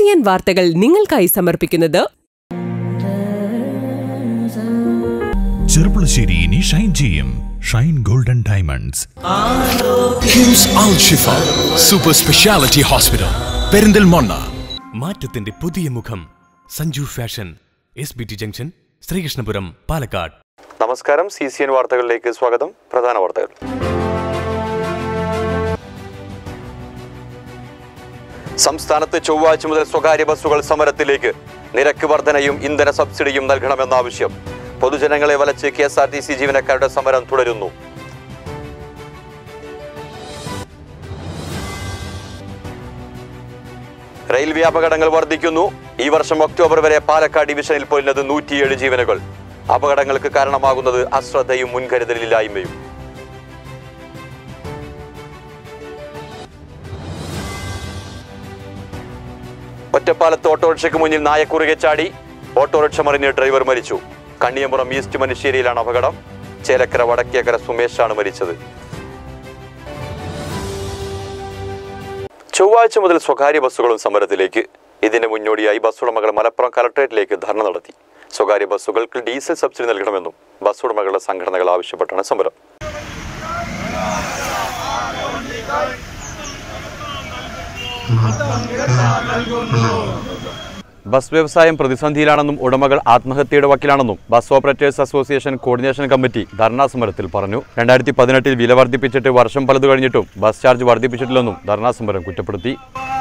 N വാർത്തകൾ നിങ്ങൾക്കായി സമർപ്പിക്കുന്നത് ചെറുപ്പുളശ്ശേരി ഇനി ഷൈൻ ചെയ്യും shine golden diamonds KIMS Al Shifa super speciality hospital Perinthalmanna മാറ്റത്തിന്റെ പുതിയ മുഖം Sanju fashion S B T junction Sreekrishnapuram Palakkad നമസ്കാരം സി സി എൻ വാർത്തകളിലേക്ക് സ്വാഗതം പ്രധാന വാർത്തകൾ സംസ്ഥാനത്ത് ചൊവ്വാഴ്ച മുതൽ സ്വകാര്യ ബസ്സുകൾ സമരത്തിലേക്ക് നിരക്ക് വർധനയും ഇന്ധന സബ്സിഡിയും നൽകണമെന്ന ആവശ്യം പൊതുജനങ്ങളെ വലച്ച് K S R T C ജീവനക്കാരുടെ സമരം തുടരുന്നു റെയിൽവേ അപകടങ്ങൾ വർദ്ധിക്കുന്നു ഈ വർഷം ഒക്ടോബർ വരെ പാലക്കാട് ഡിവിഷനിൽ പൊലിഞ്ഞത് നൂറ്റിയേഴ് ജീവനുകൾ അപകടങ്ങൾക്ക് കാരണമാകുന്നത് അശ്രദ്ധയും മുൻകരുതലില്ലായ്മയും ഒറ്റപ്പാലത്ത് ഓട്ടോറിക്ഷയ്ക്ക് മുന്നിൽ നായ കുറുകെ ചാടി ഓട്ടോറിക്ഷ മറിഞ്ഞ് ഡ്രൈവർ മരിച്ചു കണ്ണിയമ്പുറം ഈസ്റ്റ് മനുശ്ശേരിയിലാണ് അപകടം ചേലക്കര വടക്കേക്കര സുമേഷാണ് മരിച്ചത് ചൊവ്വാഴ്ച മുതൽ സ്വകാര്യ ബസ്സുകളും സമരത്തിലേക്ക് ഇതിന് മുന്നോടിയായി ബസ് ഉടമകൾ മലപ്പുറം കലക്ടറേറ്റിലേക്ക് ധർണ നടത്തി സ്വകാര്യ ബസ്സുകൾക്ക് ഡീസൽ സബ്സിഡി നൽകണമെന്നും ബസ് ഉടമകളുടെ സംഘടനകൾ ആവശ്യപ്പെട്ടാണ് സമരം ബസ് വ്യവസായം പ്രതിസന്ധിയിലാണെന്നും ഉടമകൾ ആത്മഹത്യയുടെ വക്കിലാണെന്നും bus operators association coordination committee ധർണാ സമരത്തിൽ പറഞ്ഞു രണ്ടായിരത്തി പതിനെട്ടിൽ വില വർദ്ധിപ്പിച്ചിട്ട് വർഷം പലത് കഴിഞ്ഞിട്ടും ബസ് ചാർജ് വർദ്ധിപ്പിച്ചിട്ടില്ലെന്നും ധർണാ സമരം കുറ്റപ്പെടുത്തി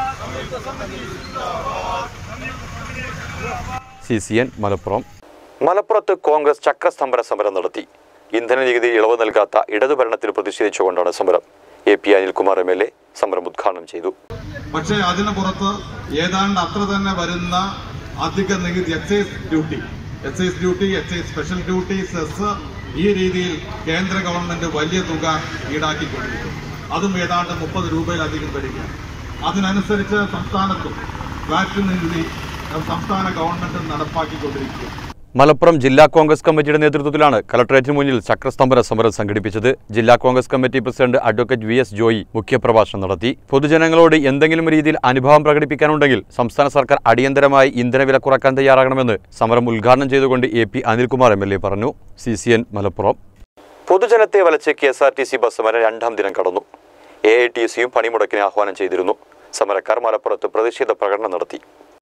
സി സി എൻ മലപ്പുറം മലപ്പുറത്ത് കോൺഗ്രസ് ചക്രസ്തംഭന സമരം നടത്തി ഇന്ധന നികുതി ഇളവ് നൽകാത്ത ഇടതുഭരണത്തിൽ പ്രതിഷേധിച്ചുകൊണ്ടാണ് സമരം A P Anilkumar M L A സമരം ഉദ്ഘാടനം ചെയ്തു പക്ഷേ അതിന് പുറത്ത് ഏതാണ്ട് അത്ര തന്നെ വരുന്ന അധിക നികുതി excise duty excise duty excise special duty cess ഈ രീതിയിൽ കേന്ദ്ര ഗവൺമെന്റ് വലിയ തുക ഈടാക്കിക്കൊണ്ടിരിക്കും അതും ഏതാണ്ട് മുപ്പത് രൂപയിലധികം വരികയാണ് അതിനനുസരിച്ച് സംസ്ഥാനത്തും വാറ്റ് നികുതി സംസ്ഥാന ഗവൺമെന്റ് നടപ്പാക്കിക്കൊണ്ടിരിക്കുക മലപ്പുറം ജില്ലാ കോൺഗ്രസ് കമ്മിറ്റിയുടെ നേതൃത്വത്തിലാണ് കലക്ടറേറ്റിന് മുന്നിൽ ചക്രസ്തംഭന സമരം സംഘടിപ്പിച്ചത് ജില്ലാ Congress committee president advocate V S Joy മുഖ്യപ്രഭാഷണം നടത്തി പൊതുജനങ്ങളോട് എന്തെങ്കിലും രീതിയിൽ അനുഭവം പ്രകടിപ്പിക്കാനുണ്ടെങ്കിൽ സംസ്ഥാന സർക്കാർ അടിയന്തരമായി ഇന്ധനവില കുറക്കാൻ തയ്യാറാകണമെന്ന് സമരം ഉദ്ഘാടനം ചെയ്തുകൊണ്ട് A P Anilkumar M L A പറഞ്ഞു സി സി എൻ മലപ്പുറം പൊതുജനത്തെ വലച്ച് K S R T C bus സമരം രണ്ടാം ദിനം കടന്നു എ ഐ ടി സിയും പണിമുടക്കിനെ ആഹ്വാനം ചെയ്തിരുന്നു സമരക്കാർ മലപ്പുറത്ത് പ്രതിഷേധ പ്രകടനം നടത്തി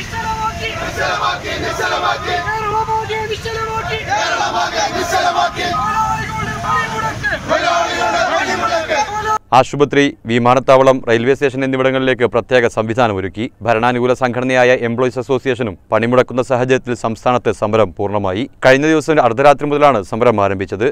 ആശുപത്രി വിമാനത്താവളം റെയിൽവേ സ്റ്റേഷൻ എന്നിവിടങ്ങളിലേക്ക് പ്രത്യേക സംവിധാനമൊരുക്കി ഭരണാനുകൂല സംഘടനയായ എംപ്ലോയീസ് അസോസിയേഷനും പണിമുടക്കുന്ന സാഹചര്യത്തിൽ സംസ്ഥാനത്ത് സമരം പൂർണ്ണമായി കഴിഞ്ഞ ദിവസം അർദ്ധരാത്രി മുതലാണ് സമരം ആരംഭിച്ചത്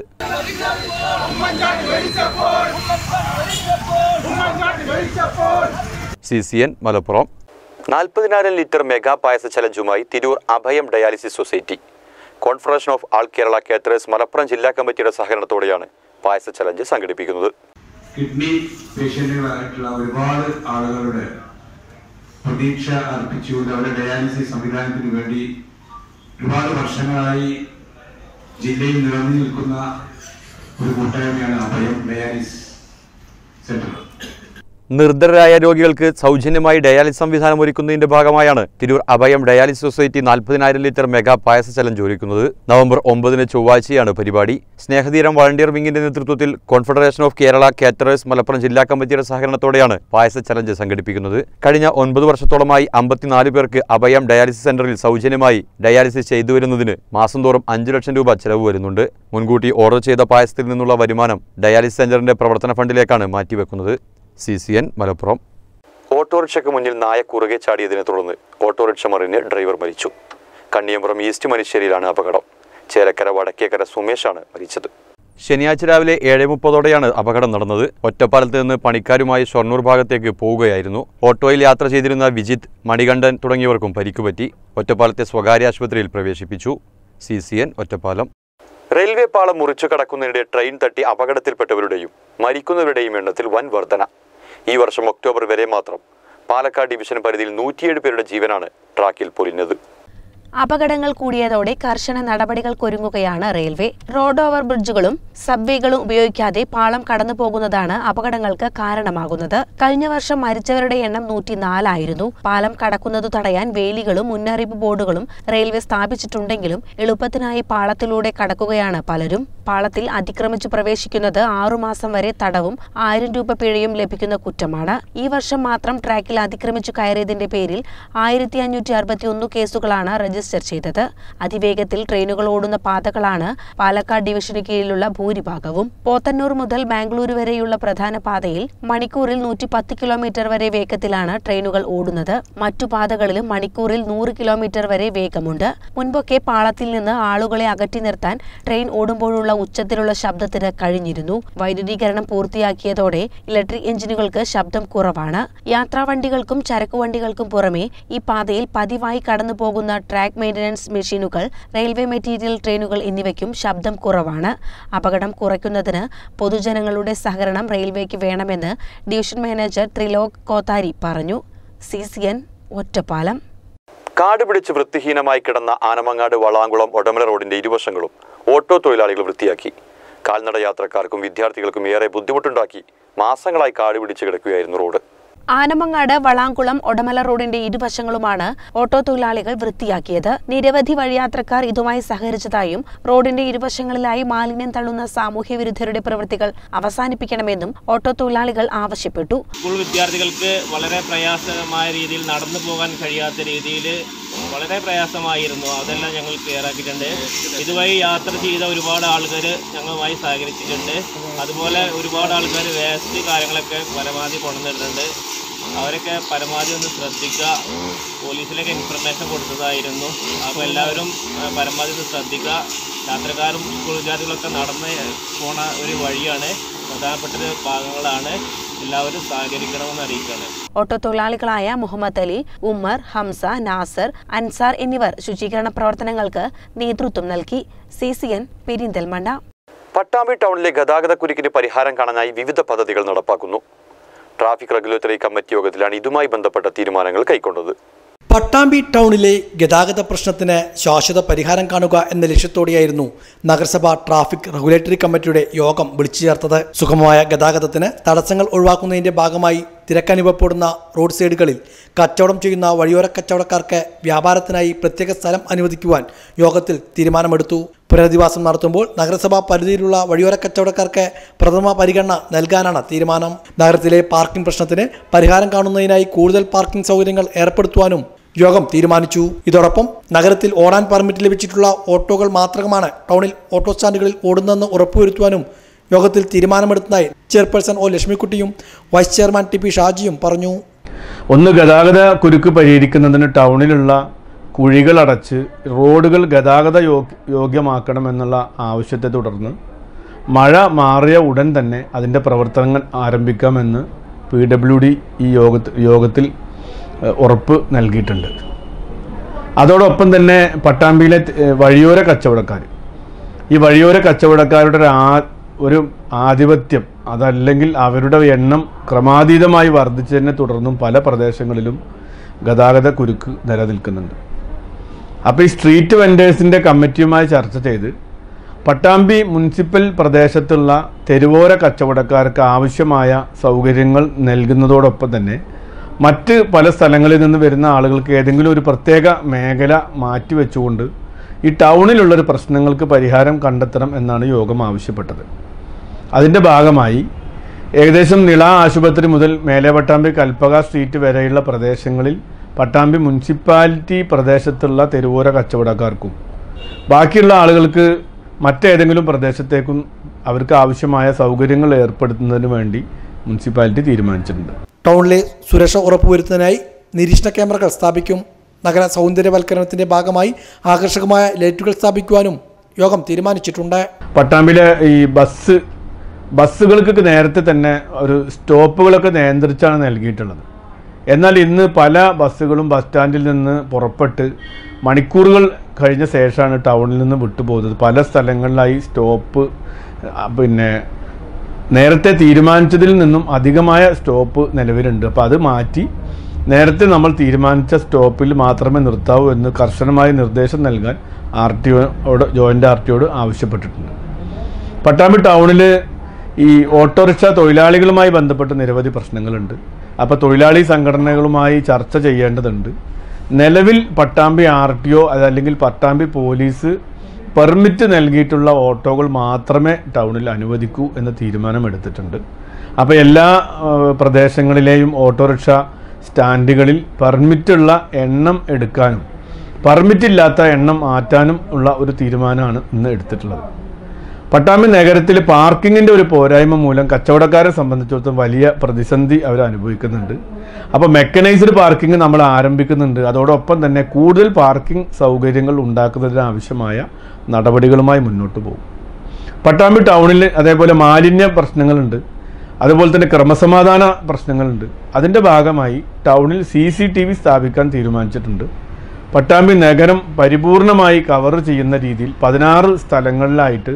സി സി എൻ മലപ്പുറം നാൽപ്പതിനായിരം ലിറ്റർ മെഗാ പായസ ചലഞ്ചുമായി Tirur Abhayam dialysis society confederation of all Kerala caterers Malappuram ജില്ലാ കമ്മിറ്റിയുടെ സഹകരണത്തോടെയാണ് പായസ ചലഞ്ച് സംഘടിപ്പിക്കുന്നത് കിഡ്നി പേഷ്യന്റുകളായിട്ടുള്ള ഒരുപാട് ആളുകളുടെ പ്രതീക്ഷ അർപ്പിച്ചുകൊണ്ട് അവരുടെ ഡയാലിസിസ് സംവിധാനത്തിന് വേണ്ടി ഒരുപാട് വർഷങ്ങളായി ജില്ലയിൽ നിറഞ്ഞു നിൽക്കുന്ന ഒരു കൂട്ടായ്മയാണ് അഭയം ഡയാലിസിസ് സെന്റർ നിർദ്ധരായ രോഗികൾക്ക് സൗജന്യമായി ഡയാലിസിസ് സംവിധാനം ഒരുക്കുന്നതിന്റെ ഭാഗമായാണ് തിരൂർ അഭയം ഡയാലിസിസ് സൊസൈറ്റി നാൽപ്പതിനായിരം ലിറ്റർ മെഗാ പായസ ചലഞ്ച് ഒരുക്കുന്നത് നവംബർ ഒമ്പതിന് ചൊവ്വാഴ്ചയാണ് പരിപാടി സ്നേഹതീരം വളണ്ടിയർ വിങ്ങിന്റെ നേതൃത്വത്തിൽ confederation of Kerala caterers Malappuram ജില്ലാ കമ്മിറ്റിയുടെ സഹകരണത്തോടെയാണ് പായസ ചലഞ്ച് സംഘടിപ്പിക്കുന്നത് കഴിഞ്ഞ ഒൻപത് വർഷത്തോളമായി അമ്പത്തിനാല് പേർക്ക് അഭയം ഡയാലിസിസ് സെന്ററിൽ സൗജന്യമായി ഡയാലിസിസ് ചെയ്തു വരുന്നതിന് മാസം തോറും അഞ്ചു ലക്ഷം രൂപ ചെലവ് വരുന്നുണ്ട് മുൻകൂട്ടി ഓർഡർ ചെയ്ത പായസത്തിൽ നിന്നുള്ള വരുമാനം ഡയാലിസിസ് സെന്ററിന്റെ പ്രവർത്തന ഫണ്ടിലേക്കാണ് മാറ്റിവെക്കുന്നത് സി സി എൻ മലപ്പുറം ഓട്ടോറിക്ഷയ്ക്ക് മുന്നിൽ നായ കുറുകെ ചാടിയതിനെ തുടർന്ന് ഓട്ടോറിക്ഷ മറിഞ്ഞ് ഡ്രൈവർ മരിച്ചു കണ്ണിയമ്പുറം ഈസ്റ്റ് മനുശ്ശേരിയിലാണ് അപകടം ചേലക്കര വടക്കേക്കര സുമേഷാണ് മരിച്ചത് ശനിയാഴ്ച രാവിലെ ഏഴ് മുപ്പതോടെയാണ് അപകടം നടന്നത് ഒറ്റപ്പാലത്ത് നിന്ന് പണിക്കാരുമായി ഷൊർണൂർ ഭാഗത്തേക്ക് പോവുകയായിരുന്നു ഓട്ടോയിൽ യാത്ര ചെയ്തിരുന്ന വിജിത്ത് മണികണ്ഠൻ തുടങ്ങിയവർക്കും പരിക്കുപറ്റി ഒറ്റപ്പാലത്തെ സ്വകാര്യ ആശുപത്രിയിൽ പ്രവേശിപ്പിച്ചു C C N Ottapalam railway പാളം മുറിച്ചു കടക്കുന്നതിനിടെ ട്രെയിൻ തട്ടി അപകടത്തിൽപ്പെട്ടവരുടെയും മരിക്കുന്നവരുടെയും എണ്ണത്തിൽ വൻ വർധന ഈ വർഷം ഒക്ടോബർ വരെ മാത്രം പാലക്കാട് ഡിവിഷൻ പരിധിയിൽ നൂറ്റിയേഴ് പേരുടെ ജീവനാണ് ട്രാക്കിൽ പൊലിഞ്ഞത് അപകടങ്ങൾ കൂടിയതോടെ കർശന നടപടികൾക്കൊരുങ്ങുകയാണ് റെയിൽവേ റോഡ് ഓവർ ബ്രിഡ്ജുകളും സബ്വേകളും ഉപയോഗിക്കാതെ പാളം കടന്നു പോകുന്നതാണ് അപകടങ്ങൾക്ക് കാരണമാകുന്നത് കഴിഞ്ഞ വർഷം മരിച്ചവരുടെ എണ്ണം നൂറ്റിനാലായിരുന്നു പാലം കടക്കുന്നതു തടയാൻ വേലികളും മുന്നറിയിപ്പ് ബോർഡുകളും റെയിൽവേ സ്ഥാപിച്ചിട്ടുണ്ടെങ്കിലും എളുപ്പത്തിനായി പാളത്തിലൂടെ കടക്കുകയാണ് പലരും പാളത്തിൽ അതിക്രമിച്ചു പ്രവേശിക്കുന്നത് ആറുമാസം വരെ തടവും ആയിരം രൂപ പിഴയും ലഭിക്കുന്ന കുറ്റമാണ് ഈ വർഷം മാത്രം ട്രാക്കിൽ അതിക്രമിച്ചു കയറിയതിന്റെ പേരിൽ ആയിരത്തി അഞ്ഞൂറ്റി അറുപത്തി ഒന്ന് കേസുകളാണ് രജിസ്റ്റർ ചെയ്തത് അതിവേഗത്തിൽ ട്രെയിനുകൾ ഓടുന്ന പാതകളാണ് പാലക്കാട് ഡിവിഷന് കീഴിലുള്ള ഭൂരിഭാഗവും പോത്തന്നൂർ മുതൽ ബാംഗ്ലൂരു വരെയുള്ള പ്രധാന പാതയിൽ മണിക്കൂറിൽ നൂറ്റി പത്ത് കിലോമീറ്റർ വരെ വേഗത്തിലാണ് ട്രെയിനുകൾ ഓടുന്നത് മറ്റു പാതകളിലും മണിക്കൂറിൽ നൂറ് കിലോമീറ്റർ വരെ വേഗമുണ്ട് മുൻപൊക്കെ പാളത്തിൽ നിന്ന് ആളുകളെ അകറ്റി നിർത്താൻ ട്രെയിൻ ഓടുമ്പോഴുള്ള ഉച്ചത്തിലുള്ള ശബ്ദത്തിന് കഴിഞ്ഞിരുന്നു വൈദ്യുതീകരണം പൂർത്തിയാക്കിയതോടെ ഇലക്ട്രിക് എഞ്ചിനുകൾക്ക് ശബ്ദം കുറവാണ് യാത്രാവണ്ടികൾക്കും ചരക്കുവണ്ടികൾക്കും പുറമെ ഈ പാതയിൽ പതിവായി കടന്നു പോകുന്ന ട്രാക്ക് മെയിന്റനൻസ് മെഷീനുകൾ റെയിൽവേ മെറ്റീരിയൽ ട്രെയിനുകൾ എന്നിവയ്ക്കും ശബ്ദം കുറവാണ് അപകടം കുറയ്ക്കുന്നതിന് പൊതുജനങ്ങളുടെ സഹകരണം റെയിൽവേക്ക് വേണമെന്ന് ഡിവിഷൻ മാനേജർ ത്രിലോക് കോത്താരി പറഞ്ഞു സി സി എൻ ഒറ്റപ്പാലം കാട് പിടിച്ച് വൃത്തിഹീനമായി കിടന്ന ആനമങ്ങാട് വളാങ്കുളം ഒടമല റോഡിന്റെ ഇരുവശങ്ങളും ഓട്ടോ തൊഴിലാളികൾ വൃത്തിയാക്കി കാൽനട യാത്രക്കാർക്കും വിദ്യാർത്ഥികൾക്കും ഏറെ ബുദ്ധിമുട്ടുണ്ടാക്കി മാസങ്ങളായി കാട് പിടിച്ച് കിടക്കുകയായിരുന്നു റോഡ് ആനമങ്ങാട് വളാങ്കുളം ഒടമല റോഡിന്റെ ഇരുവശങ്ങളുമാണ് ഓട്ടോ തൊഴിലാളികൾ വൃത്തിയാക്കിയത് നിരവധി വഴിയാത്രക്കാർ ഇതുമായി സഹകരിച്ചതായും റോഡിന്റെ ഇരുവശങ്ങളിലായി മാലിന്യം തള്ളുന്ന സാമൂഹ്യ വിരുദ്ധരുടെ പ്രവൃത്തികൾ അവസാനിപ്പിക്കണമെന്നും ഓട്ടോ തൊഴിലാളികൾ ആവശ്യപ്പെട്ടു സ്കൂൾ വിദ്യാർത്ഥികൾക്ക് വളരെ പ്രയാസമായ രീതിയിൽ നടന്നു പോകാൻ കഴിയാത്ത രീതിയിൽ വളരെ പ്രയാസമായിരുന്നു അതെല്ലാം ഞങ്ങൾ ക്ലിയർ ആക്കിയിട്ടുണ്ട് ഇതുവഴി യാത്ര ചെയ്ത ഒരുപാട് ആൾക്കാർ ഞങ്ങളുമായി സഹകരിച്ചിട്ടുണ്ട് അതുപോലെ ഒരുപാട് ആൾക്കാർ വേസ്റ്റ് കാര്യങ്ങളൊക്കെ പരമാവധി കൊണ്ടുവന്നിട്ടുണ്ട് അവരൊക്കെ പരമാവധി ഒന്ന് ശ്രദ്ധിക്കുക പോലീസിലേക്ക് ഇൻഫർമേഷൻ കൊടുത്തതായിരുന്നു അപ്പോൾ എല്ലാവരും ആ, പരമാവധി ഒന്ന് ശ്രദ്ധിക്കുക യാത്രക്കാരും സ്കൂൾ വിദ്യാർത്ഥികളൊക്കെ നടന്ന് പോണ ഒരു വഴിയാണ് പ്രധാനപ്പെട്ട ഒരു ഭാഗങ്ങളാണ് എല്ലാവരും സഹകരിക്കണമെന്ന് അറിയിക്കുകയാണ് ഓട്ടോ തൊഴിലാളികളായ മുഹമ്മദ് അലി ഉമ്മർ ഹംസ നാസർ അൻസാർ എന്നിവർ ശുചീകരണ പ്രവർത്തനങ്ങൾക്ക് നേതൃത്വം നൽകി C C N Perinthalmanna Pattambi ടൗണിലെ ഗതാഗത കുരുക്കിന് പരിഹാരം കാണാനായി വിവിധ പദ്ധതികൾ നടപ്പാക്കുന്നു ട്രാഫിക് റെഗുലേറ്ററി കമ്മിറ്റി യോഗത്തിലാണ് ഇതുമായി ബന്ധപ്പെട്ട തീരുമാനങ്ങൾ കൈക്കൊണ്ടത് പട്ടാമ്പി ടൗണിലെ ഗതാഗത പ്രശ്നത്തിന് ശാശ്വത പരിഹാരം കാണുക എന്ന ലക്ഷ്യത്തോടെയായിരുന്നു നഗരസഭ ട്രാഫിക് റെഗുലേറ്ററി കമ്മിറ്റിയുടെ യോഗം വിളിച്ചു ചേർത്തത് സുഗമമായ ഗതാഗതത്തിന് തടസ്സങ്ങൾ ഒഴിവാക്കുന്നതിന്റെ ഭാഗമായി തിരക്കനുഭവപ്പെടുന്ന റോഡ് സൈഡുകളിൽ കച്ചവടം ചെയ്യുന്ന വഴിയോര കച്ചവടക്കാർക്ക് വ്യാപാരത്തിനായി പ്രത്യേക സ്ഥലം അനുവദിക്കുവാൻ യോഗത്തിൽ തീരുമാനമെടുത്തു പുനരധിവാസം നടത്തുമ്പോൾ നഗരസഭാ പരിധിയിലുള്ള വഴിയോര കച്ചവടക്കാർക്ക് പ്രഥമ പരിഗണന നൽകാനാണ് തീരുമാനം നഗരത്തിലെ പാർക്കിംഗ് പ്രശ്നത്തിന് പരിഹാരം കാണുന്നതിനായി കൂടുതൽ പാർക്കിംഗ് സൗകര്യങ്ങൾ ഏർപ്പെടുത്തുവാനും യോഗം തീരുമാനിച്ചു ഇതോടൊപ്പം നഗരത്തിൽ ഓടാൻ പെർമിറ്റ് ലഭിച്ചിട്ടുള്ള ഓട്ടോകൾ മാത്രമാണ് ടൗണിൽ ഓട്ടോ സ്റ്റാൻഡുകളിൽ ഓടുന്നതെന്ന് ഉറപ്പുവരുത്തുവാനും യോഗത്തിൽ തീരുമാനമെടുത്തതായി ചെയർപേഴ്സൺ ഒ ലക്ഷ്മിക്കുട്ടിയും വൈസ് ചെയർമാൻ ടി പി ഷാജിയും പറഞ്ഞു ഒന്ന് ഗതാഗത കുരുക്ക് പരിഹരിക്കുന്നതിന് ടൗണിലുള്ള കുഴികൾ അടച്ച് റോഡുകൾ ഗതാഗത യോഗ്യ യോഗ്യമാക്കണമെന്നുള്ള ആവശ്യത്തെ തുടർന്ന് മഴ മാറിയ ഉടൻ തന്നെ അതിൻ്റെ പ്രവർത്തനങ്ങൾ ആരംഭിക്കാമെന്ന് പി ഡബ്ല്യു ഡി ഈ യോഗത്തിൽ യോഗത്തിൽ ഏഹ്, ഉറപ്പ് നൽകിയിട്ടുണ്ട് അതോടൊപ്പം തന്നെ പട്ടാമ്പിയിലെ ഏഹ്, വഴിയോര കച്ചവടക്കാർ ഈ വഴിയോര കച്ചവടക്കാരുടെ ഒരു ആ ഒരു ആധിപത്യം അതല്ലെങ്കിൽ അവരുടെ എണ്ണം ക്രമാതീതമായി വർദ്ധിച്ചതിനെ തുടർന്നും പല പ്രദേശങ്ങളിലും ഗതാഗത കുരുക്ക് നിലനിൽക്കുന്നുണ്ട് അപ്പോൾ ഈ സ്ട്രീറ്റ് വെൻഡേഴ്സിൻ്റെ കമ്മിറ്റിയുമായി ചർച്ച ചെയ്ത് പട്ടാമ്പി മുനിസിപ്പൽ പ്രദേശത്തുള്ള തെരുവോര കച്ചവടക്കാർക്ക് ആവശ്യമായ സൗകര്യങ്ങൾ നൽകുന്നതോടൊപ്പം തന്നെ മറ്റ് പല സ്ഥലങ്ങളിൽ നിന്ന് വരുന്ന ആളുകൾക്ക് ഏതെങ്കിലും ഒരു പ്രത്യേക മേഖല മാറ്റിവെച്ചുകൊണ്ട് ഈ ടൗണിലുള്ളൊരു പ്രശ്നങ്ങൾക്ക് പരിഹാരം കണ്ടെത്തണം എന്നാണ് യോഗം ആവശ്യപ്പെട്ടത് അതിൻ്റെ ഭാഗമായി ഏകദേശം നിള ആശുപത്രി മുതൽ മേലെ പട്ടാമ്പി കൽപ്പക സ്ട്രീറ്റ് വരെയുള്ള പ്രദേശങ്ങളിൽ പട്ടാമ്പി മുനിസിപ്പാലിറ്റി പ്രദേശത്തുള്ള തെരുവോര കച്ചവടക്കാർക്കും ബാക്കിയുള്ള ആളുകൾക്ക് മറ്റേതെങ്കിലും പ്രദേശത്തേക്കും അവർക്ക് ആവശ്യമായ സൗകര്യങ്ങൾ ഏർപ്പെടുത്തുന്നതിന് വേണ്ടി മുനിസിപ്പാലിറ്റി തീരുമാനിച്ചിട്ടുണ്ട് ടൗണിലെ സുരക്ഷ ഉറപ്പുവരുത്തുന്നതിനായി നിരീക്ഷണ ക്യാമറകൾ സ്ഥാപിക്കും നഗര സൗന്ദര്യവൽക്കരണത്തിന്റെ ഭാഗമായി ആകർഷകമായ ലൈറ്റുകൾ സ്ഥാപിക്കുവാനും യോഗം തീരുമാനിച്ചിട്ടുണ്ട് പട്ടാമ്പിയിലെ ഈ ബസ് ബസ്സുകൾക്ക് നേരത്തെ തന്നെ ഒരു സ്റ്റോപ്പുകളൊക്കെ നിയന്ത്രിച്ചാണ് നൽകിയിട്ടുള്ളത് എന്നാൽ ഇന്ന് പല ബസ്സുകളും ബസ് സ്റ്റാൻഡിൽ നിന്ന് പുറപ്പെട്ട് മണിക്കൂറുകൾ കഴിഞ്ഞ ശേഷമാണ് ടൗണിൽ നിന്ന് വിട്ടുപോകുന്നത് പല സ്ഥലങ്ങളിലായി സ്റ്റോപ്പ് ആ, പിന്നെ നേരത്തെ തീരുമാനിച്ചതിൽ നിന്നും അധികമായ സ്റ്റോപ്പ് നിലവിലുണ്ട് അപ്പോൾ അത് മാറ്റി നേരത്തെ നമ്മൾ തീരുമാനിച്ച സ്റ്റോപ്പിൽ മാത്രമേ നിർത്താവൂ എന്ന് കർശനമായ നിർദ്ദേശം നൽകാൻ ആർ ടി ഒയോട് ജോയിൻ്റ് ആർ ടി ഒയോട് ആവശ്യപ്പെട്ടിട്ടുണ്ട് പട്ടാമ്പി ടൗണിൽ ഈ ഓട്ടോറിക്ഷ തൊഴിലാളികളുമായി ബന്ധപ്പെട്ട് നിരവധി പ്രശ്നങ്ങളുണ്ട് അപ്പോൾ തൊഴിലാളി സംഘടനകളുമായി ചർച്ച ചെയ്യേണ്ടതുണ്ട് നിലവിൽ പട്ടാമ്പി ആർ ടി ഒ അതല്ലെങ്കിൽ പട്ടാമ്പി പോലീസ് പെർമിറ്റ് നൽകിയിട്ടുള്ള ഓട്ടോകൾ മാത്രമേ ടൗണിൽ അനുവദിക്കൂ എന്ന തീരുമാനമെടുത്തിട്ടുണ്ട് അപ്പോൾ എല്ലാ ആ, പ്രദേശങ്ങളിലെയും ഓട്ടോറിക്ഷ സ്റ്റാൻഡുകളിൽ പെർമിറ്റുള്ള എണ്ണം എടുക്കാനും പെർമിറ്റ് ഇല്ലാത്ത എണ്ണം മാറ്റാനും ഉള്ള ഒരു തീരുമാനമാണ് ഇന്ന് എടുത്തിട്ടുള്ളത് പട്ടാമ്പി നഗരത്തിൽ പാർക്കിങ്ങിൻ്റെ ഒരു പോരായ്മ മൂലം കച്ചവടക്കാരെ സംബന്ധിച്ചിടത്തോളം വലിയ പ്രതിസന്ധി അവർ അനുഭവിക്കുന്നുണ്ട് അപ്പോൾ മെക്കനൈസ്ഡ് പാർക്കിംഗ് നമ്മൾ ആരംഭിക്കുന്നുണ്ട് അതോടൊപ്പം തന്നെ കൂടുതൽ പാർക്കിംഗ് സൗകര്യങ്ങൾ ഉണ്ടാക്കുന്നതിന് ആവശ്യമായ നടപടികളുമായി മുന്നോട്ട് പോകും പട്ടാമ്പി ടൗണിൽ അതേപോലെ മാലിന്യ പ്രശ്നങ്ങളുണ്ട് അതുപോലെ തന്നെ ക്രമസമാധാന പ്രശ്നങ്ങളുണ്ട് അതിൻ്റെ ഭാഗമായി ടൗണിൽ സി സി ടി വി സ്ഥാപിക്കാൻ തീരുമാനിച്ചിട്ടുണ്ട് പട്ടാമ്പി നഗരം പരിപൂർണമായി കവർ ചെയ്യുന്ന രീതിയിൽ പതിനാറ് സ്ഥലങ്ങളിലായിട്ട്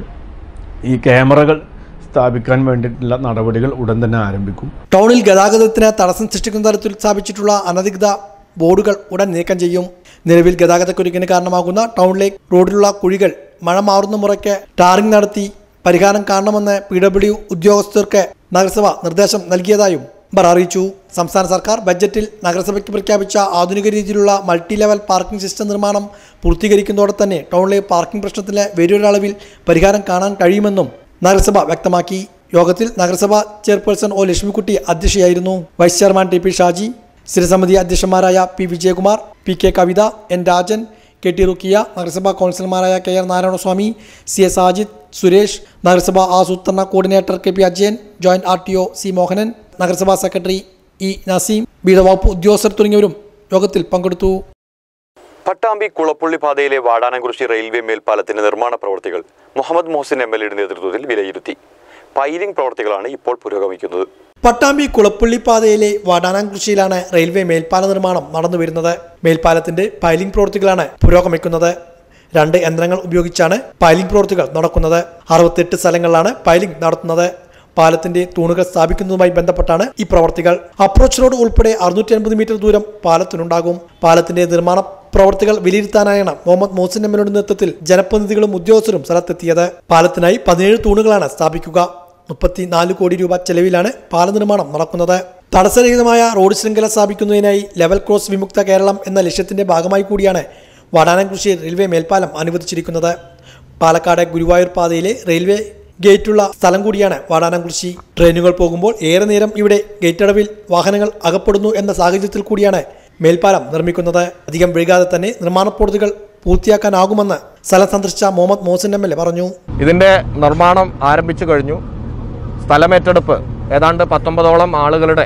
ഈ ക്യാമറകൾ സ്ഥാപിക്കാൻ വേണ്ടിയിട്ടുള്ള നടപടികൾ ഉടൻ തന്നെ ആരംഭിക്കും ടൗണിൽ ഗതാഗതത്തിന് തടസ്സം സൃഷ്ടിക്കുന്ന തരത്തിൽ സ്ഥാപിച്ചിട്ടുള്ള അനധികൃത ബോർഡുകൾ ഉടൻ നീക്കം ചെയ്യും നിലവിൽ ഗതാഗതക്കുരുക്കിന് കാരണമാകുന്ന ടൗണിലെ റോഡിലുള്ള കുഴികൾ മഴ മാറുന്ന മുറയ്ക്ക് ടാറിംഗ് നടത്തി പരിഹാരം കാണണമെന്ന് പി ഡബ്ല്യു ഉദ്യോഗസ്ഥർക്ക് നഗരസഭ നിർദ്ദേശം നൽകിയതായും ഇവർ അറിയിച്ചു സംസ്ഥാന സർക്കാർ ബജറ്റിൽ നഗരസഭയ്ക്ക് പ്രഖ്യാപിച്ച ആധുനിക രീതിയിലുള്ള മൾട്ടി ലെവൽ പാർക്കിംഗ് സിസ്റ്റം നിർമ്മാണം പൂർത്തീകരിക്കുന്നതോടെ തന്നെ ടൗണിലെ പാർക്കിംഗ് പ്രശ്നത്തിന് വലിയൊരളവിൽ പരിഹാരം കാണാൻ കഴിയുമെന്നും നഗരസഭ വ്യക്തമാക്കി യോഗത്തിൽ നഗരസഭ ചെയർപേഴ്സൺ ഒ ലക്ഷ്മിക്കുട്ടി അധ്യക്ഷയായിരുന്നു vice chairman T P Shaji സ്ഥിരസമിതി അധ്യക്ഷന്മാരായ P Vijayakumar P K Kavitha N Rajan K T Rukkiya നഗരസഭാ കൗൺസിലർമാരായ K R Narayanaswamy C S Sajid Suresh നഗരസഭാ ആസൂത്രണ coordinator K P Ajayan joint R T O C Mohanan നഗരസഭാ സെക്രട്ടറി ഇ നസീം വിവിധ വകുപ്പ് ഉദ്യോഗസ്ഥർ തുടങ്ങിയവരും യോഗത്തിൽ പങ്കെടുത്തു പട്ടാമ്പി കുളപ്പുള്ളി പാതയിലെ വാടാനംകുറിശി റെയിൽവേ മേൽപ്പാലത്തിന്റെ നിർമ്മാണ പ്രവൃത്തികൾ മുഹമ്മദ് മോഹസിൻ എം എൽ എയുടെ നേതൃത്വത്തിൽ വിലയിരുത്തി പൈലിംഗ് പ്രവർത്തികളാണ് ഇപ്പോൾ പുരോഗമിക്കുന്നത് പട്ടാമ്പി കുളപ്പള്ളി പാതയിലെ വാടാനാംകുറിശ്ശിയിലാണ് റെയിൽവേ മേൽപ്പാല നിർമ്മാണം നടന്നുവരുന്നത് മേൽപ്പാലത്തിന്റെ പൈലിംഗ് പ്രവൃത്തികളാണ് പുരോഗമിക്കുന്നത് രണ്ട് യന്ത്രങ്ങൾ ഉപയോഗിച്ചാണ് പൈലിംഗ് പ്രവൃത്തികൾ നടക്കുന്നത് അറുപത്തെട്ട് സ്ഥലങ്ങളിലാണ് പൈലിംഗ് നടത്തുന്നത് പാലത്തിന്റെ തൂണുകൾ സ്ഥാപിക്കുന്നതുമായി ബന്ധപ്പെട്ടാണ് ഈ പ്രവർത്തികൾ അപ്രോച്ച് റോഡ് ഉൾപ്പെടെ അറുന്നൂറ്റി അൻപത് മീറ്റർ ദൂരം പാലത്തിനുണ്ടാകും പാലത്തിന്റെ നിർമ്മാണ പ്രവർത്തികൾ വിലയിരുത്താനായാണ് മുഹമ്മദ് മോഹസിൻ എമ്മിനുടെ നേതൃത്വത്തിൽ ജനപ്രതിനിധികളും ഉദ്യോഗസ്ഥരും സ്ഥലത്തെത്തിയത് പാലത്തിനായി പതിനേഴ് തൂണുകളാണ് സ്ഥാപിക്കുക മുപ്പത്തിനാല് കോടി രൂപ ചെലവിലാണ് പാല നിർമ്മാണം നടക്കുന്നത് തടസ്സരഹിതമായ റോഡ് ശൃംഖല സ്ഥാപിക്കുന്നതിനായി ലെവൽ ക്രോസ് വിമുക്ത കേരളം എന്ന ലക്ഷ്യത്തിന്റെ ഭാഗമായി കൂടിയാണ് വടാനംകുറിശി റെയിൽവേ മേൽപ്പാലം അനുവദിച്ചിരിക്കുന്നത് പാലക്കാട് ഗുരുവായൂർ പാതയിലെ റെയിൽവേ ഗേറ്റുള്ള സ്ഥലം കൂടിയാണ് വാടാനംകുറിശി ട്രെയിനുകൾ പോകുമ്പോൾ ഏറെ നേരം ഇവിടെ ഗേറ്റടവിൽ വാഹനങ്ങൾ അകപ്പെടുന്നു എന്ന സാഹചര്യത്തിൽ കൂടിയാണ് മേൽപ്പാലം നിർമ്മിക്കുന്നത് അധികം വൈകാതെ തന്നെ നിർമ്മാണ പ്രവൃത്തികൾ പൂർത്തിയാക്കാനാകുമെന്ന് സ്ഥലം സന്ദർശിച്ച Muhammad Mohsin M L A പറഞ്ഞു ഇതിൻ്റെ നിർമ്മാണം ആരംഭിച്ചു കഴിഞ്ഞു സ്ഥലമേറ്റെടുപ്പ് ഏതാണ്ട് പത്തൊമ്പതോളം ആളുകളുടെ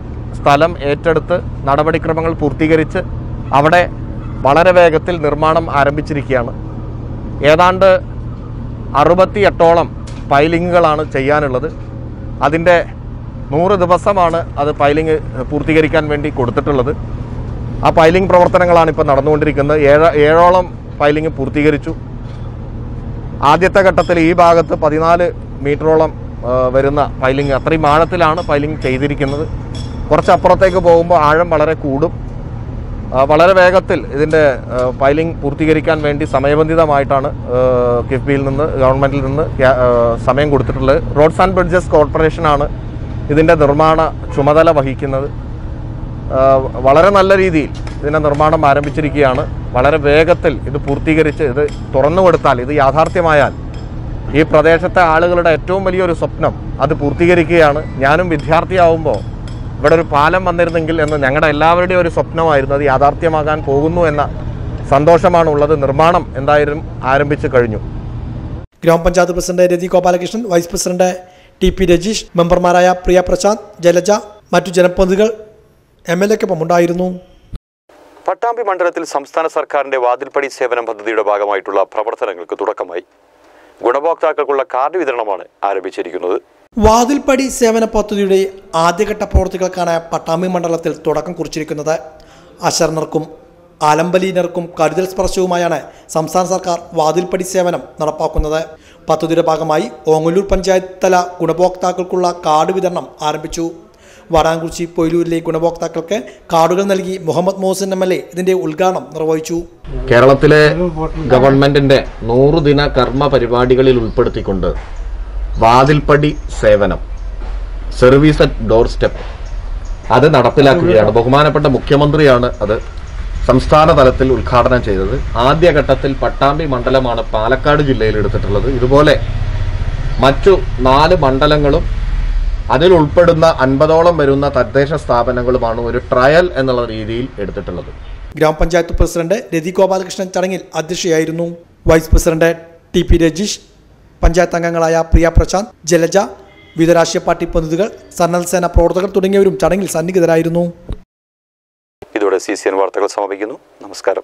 സ്ഥലം ഏറ്റെടുത്ത് നടപടിക്രമങ്ങൾ പൂർത്തീകരിച്ച് അവിടെ വളരെ വേഗത്തിൽ നിർമ്മാണം ആരംഭിച്ചിരിക്കുകയാണ് ഏതാണ്ട് അറുപത്തി എട്ടോളം പൈലിങ്ങുകളാണ് ചെയ്യാനുള്ളത് അതിൻ്റെ നൂറ് ദിവസമാണ് അത് പൈലിങ് പൂർത്തീകരിക്കാൻ വേണ്ടി കൊടുത്തിട്ടുള്ളത് ആ പൈലിംഗ് പ്രവർത്തനങ്ങളാണ് ഇപ്പോൾ നടന്നുകൊണ്ടിരിക്കുന്നത് ഏഴ് ഏഴോളം പൈലിംഗ് പൂർത്തീകരിച്ചു ആദ്യത്തെ ഘട്ടത്തിൽ ഈ ഭാഗത്ത് പതിനാല് മീറ്ററോളം ആ, വരുന്ന പൈലിംഗ് അത്രയും ആഴത്തിലാണ് പൈലിംഗ് ചെയ്തിരിക്കുന്നത് കുറച്ചപ്പുറത്തേക്ക് പോകുമ്പോൾ ആഴം വളരെ കൂടും ആ, വളരെ വേഗത്തിൽ ഇതിൻ്റെ ആ, പൈലിംഗ് പൂർത്തീകരിക്കാൻ വേണ്ടി സമയബന്ധിതമായിട്ടാണ് ആ, കിഫ്ബിയിൽ നിന്ന് ഗവൺമെൻറ്റിൽ നിന്ന് ക്യാ- ആ, സമയം കൊടുത്തിട്ടുള്ളത് റോഡ്സ് ആൻഡ് ബ്രിഡ്ജസ് കോർപ്പറേഷനാണ് ഇതിൻ്റെ നിർമ്മാണ ചുമതല വഹിക്കുന്നത് ആ, വളരെ നല്ല രീതിയിൽ ഇതിൻ്റെ നിർമ്മാണം ആരംഭിച്ചിരിക്കുകയാണ് വളരെ വേഗത്തിൽ ഇത് പൂർത്തീകരിച്ച് ഇത് തുറന്നു കൊടുത്താൽ ഇത് യാഥാർത്ഥ്യമായാൽ ഈ പ്രദേശത്തെ ആളുകളുടെ ഏറ്റവും വലിയൊരു സ്വപ്നം അത് പൂർത്തീകരിക്കുകയാണ് ഞാനും വിദ്യാർത്ഥിയാവുമ്പോൾ ഇവിടെ ഒരു പാലം വന്നിരുന്നെങ്കിൽ എന്ന് ഞങ്ങളുടെ എല്ലാവരുടെയും ഒരു സ്വപ്നമായിരുന്നു അത് യാഥാർത്ഥ്യമാകാൻ പോകുന്നു എന്ന സന്തോഷമാണ് ഉള്ളത് നിർമ്മാണം എന്തായാലും ആരംഭിച്ചു കഴിഞ്ഞു ഗ്രാമപഞ്ചായത്ത് president Rathi Gopalakrishnan vice president T P Rajeesh മെമ്പർമാരായ പ്രിയ പ്രശാന്ത് ജലജ മറ്റു ജനപ്രതിനിധികൾ എം എൽ എക്കൊപ്പം ഉണ്ടായിരുന്നു പട്ടാമ്പി മണ്ഡലത്തിൽ സംസ്ഥാന സർക്കാരിന്റെ വാതിൽപ്പടി സേവനം പദ്ധതിയുടെ ഭാഗമായിട്ടുള്ള പ്രവർത്തനങ്ങൾക്ക് തുടക്കമായി ഗുണഭോക്താക്കൾക്കുള്ള കാർഡ് വിതരണമാണ് ആരംഭിച്ചിരിക്കുന്നത് വാതിൽപ്പടി സേവന പദ്ധതിയുടെ ആദ്യഘട്ട പ്രവൃത്തികൾക്കാണ് പട്ടാമ്പി മണ്ഡലത്തിൽ തുടക്കം കുറിച്ചിരിക്കുന്നത് അശരണർക്കും ആലംബലീനർക്കും കരുതൽ സ്പർശവുമായാണ് സംസ്ഥാന സർക്കാർ വാതിൽപ്പടി സേവനം നടപ്പാക്കുന്നത് പദ്ധതിയുടെ ഭാഗമായി ഓങ്ങല്ലൂർ പഞ്ചായത്ത് തല ഗുണഭോക്താക്കൾക്കുള്ള കാർഡ് വിതരണം ആരംഭിച്ചു വാടാൻകുറിച്ചി പൊയിലൂരിലെ ഗുണഭോക്താക്കൾക്ക് കാർഡുകൾ നൽകി Muhammad Mohsin M L A ഇതിന്റെ ഉദ്ഘാടനം നിർവഹിച്ചു കേരളത്തിലെ ഗവൺമെന്റിന്റെ നൂറുദിന കർമ്മ പരിപാടികളിൽ ഉൾപ്പെടുത്തിക്കൊണ്ട് വാതിൽപ്പടി സേവനം സർവീസ് അറ്റ് ഡോർ സ്റ്റെപ്പ് അത് നടപ്പിലാക്കുകയാണ് ബഹുമാനപ്പെട്ട മുഖ്യമന്ത്രിയാണ് അത് സംസ്ഥാന തലത്തിൽ ഉദ്ഘാടനം ചെയ്തത് ആദ്യഘട്ടത്തിൽ പട്ടാമ്പി മണ്ഡലമാണ് പാലക്കാട് ജില്ലയിൽ എടുത്തിട്ടുള്ളത് ഇതുപോലെ മറ്റു നാല് മണ്ഡലങ്ങളും അതിൽ ഉൾപ്പെടുന്ന അൻപതോളം വരുന്ന തദ്ദേശ സ്ഥാപനങ്ങളുമാണ് ഒരു ട്രയൽ എന്നുള്ള രീതിയിൽ എടുത്തിട്ടുള്ളത് ഗ്രാമപഞ്ചായത്ത് പ്രസിഡന്റ് രതി ഗോപാലകൃഷ്ണൻ ചടങ്ങിൽ അധ്യക്ഷയായിരുന്നു vice president T P Rajeesh panchayat അംഗങ്ങളായ പ്രിയ പ്രശാന്ത് ജലജ വിവിധ രാഷ്ട്രീയ പാർട്ടി പ്രതിനിധികൾ സന്നദ്ധ സേന പ്രവർത്തകർ തുടങ്ങിയവരും ചടങ്ങിൽ സന്നിഹിതരായിരുന്നു ഇതോടെ സി സി എൻ വാർത്തകൾ സമാപിക്കുന്നു നമസ്കാരം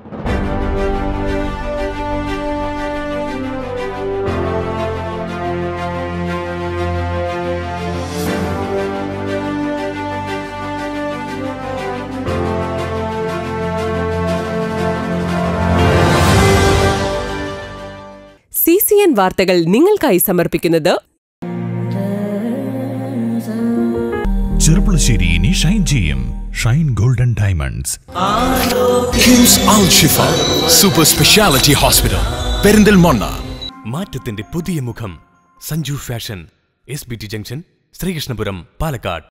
സി സി എൻ വാർത്തകൾ നിങ്ങൾക്കായി സമർപ്പിക്കുന്നത് ചെറുപ്പുളശ്ശേരി ഇനി ഷൈൻ ചെയ്യും shine golden diamonds KIMS Al Shifa super speciality hospital Perinthalmanna മാറ്റത്തിന്റെ പുതിയ മുഖം Sanju fashion S B T junction Sreekrishnapuram Palakkad